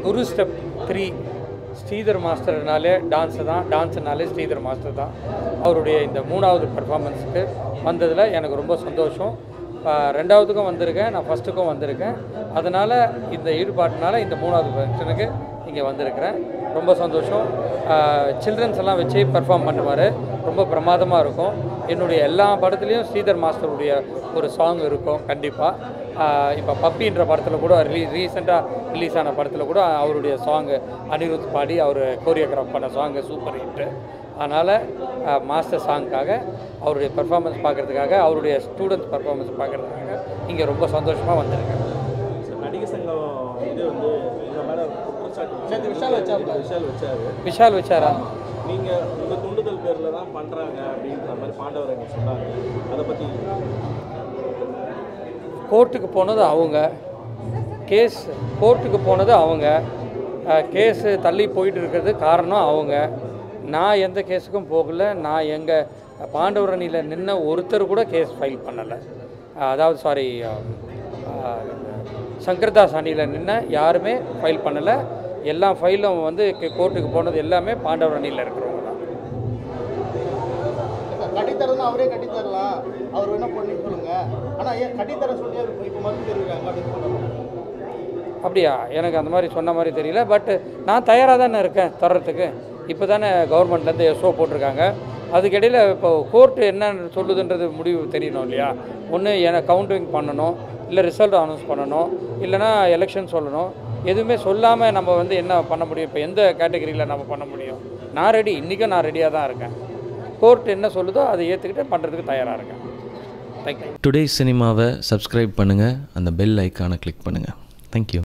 குரு step three Sridhar மாஸ்டர்னாலே dance தான் டான்ஸுனாலே ஸ்ரீதர் மாஸ்டர் தான் அவருடைய இந்த மூணாவது பெர்ஃபார்மன்ஸுக்கு வந்ததில் எனக்கு ரொம்ப சந்தோஷம் ஆஹ் ரெண்டாவதுக்கும் வந்திருக்கேன் நான் ஃபஸ்ட்டுக்கும் வந்திருக்கேன் அதனால் இந்த ஈடுபாட்டினால இந்த மூணாவது ஃபங்க்ஷனுக்கு இங்கே வந்திருக்கிறேன் ரொம்ப சந்தோஷம் சில்ட்ரன்ஸ் எல்லாம் வச்சு பெர்ஃபார்ம் பண்ணுவார் ரொம்ப பிரமாதமாக இருக்கும் என்னுடைய எல்லா படத்துலேயும் ஸ்ரீதர் மாஸ்டருடைய ஒரு சாங் இருக்கும் கண்டிப்பாக இப்போ பப்பின்ற படத்தில் கூட ரிலீ ரீசெண்டாக ரிலீஸ் ஆன படத்தில் கூட அவருடைய சாங்கு அனிருத் பாடி அவர் கோரியோகிராஃப் பண்ண சாங்கு சூப்பர் ஹிட்டு அதனால் மாஸ்டர் சாங்க்காக அவருடைய பெர்ஃபார்மன்ஸ் பார்க்குறதுக்காக அவருடைய ஸ்டூடெண்ட்ஸ் பெர்ஃபார்மன்ஸ் பார்க்குறதுக்காக இங்கே ரொம்ப சந்தோஷமாக வந்திருக்கேன் சார் நடிகர் சங்கம் இது வந்து உங்க மேல குற்றச்சாட்டு விஷால் வச்சாரு விஷால் வச்சாரு விஷால் வச்சாரா நீங்க உங்க தூண்டுதல் பேர்ல தான் பண்றாங்க அப்படின்ற மாதிரி பாண்டவர் எனக்கு சொன்னாங்க அதை பத்தி கோர்ட்டுக்கு போனது அவங்க கேஸ் கோர்ட்டுக்கு போனது அவங்க கேஸு தள்ளி போயிட்டு இருக்கிறது காரணம் அவங்க நான் எந்த கேஸுக்கும் போகல நான் எங்கள் பாண்டவர் அணியில் நின்ன ஒருத்தர் கூட கேஸ் ஃபைல் பண்ணலை அதாவது சாரி சங்கர்தாஸ் அணியில் நின்ன யாருமே ஃபைல் பண்ணலை எல்லா ஃபைலும் வந்து கோர்ட்டுக்கு போனது எல்லாமே பாண்டவர் அணியில் இருக்கிறவங்க தான் கட்டித்தரதுன்னு அவரே கட்டித்தரலாம் அவர் வேணா பண்ணி சொல்லுங்க ஆனா ஏன் கட்டித்தர சொல்லி இப்போ மறுப்பு தெரிவிக்கிறாங்க அப்படின்னு சொல்லுவாங்க அப்படியா எனக்கு அந்த மாதிரி சொன்ன மாதிரி தெரியல பட் நான் தயாராக தானே இருக்கேன் தர்றதுக்கு இப்போ தானே கவர்மெண்ட்லேருந்து எஸ்ஓ போட்டிருக்காங்க அதுக்கிடையில் இப்போ கோர்ட்டு என்ன சொல்லுதுன்றது முடிவு தெரியணும் இல்லையா ஒன்று என கவுண்டிங் பண்ணணும் இல்லை ரிசல்ட் அனௌன்ஸ் பண்ணணும் இல்லைனா எலெக்ஷன் சொல்லணும் எதுவுமே சொல்லாமல் நம்ம வந்து என்ன பண்ண முடியும் இப்போ எந்த கேட்டகரியில் நம்ம பண்ண முடியும் நான் ரெடி இன்றைக்கும் நான் ரெடியாக தான் இருக்கேன் கோர்ட் என்ன சொல்லுதோ அதை ஏற்றுக்கிட்டு பண்ணுறதுக்கு தயாராக இருக்கேன் தேங்க்யூ டுடே சினிமாவை சப்ஸ்கிரைப் பண்ணுங்கள் அந்த பெல் ஐக்கானை கிளிக் பண்ணுங்கள் தேங்க்யூ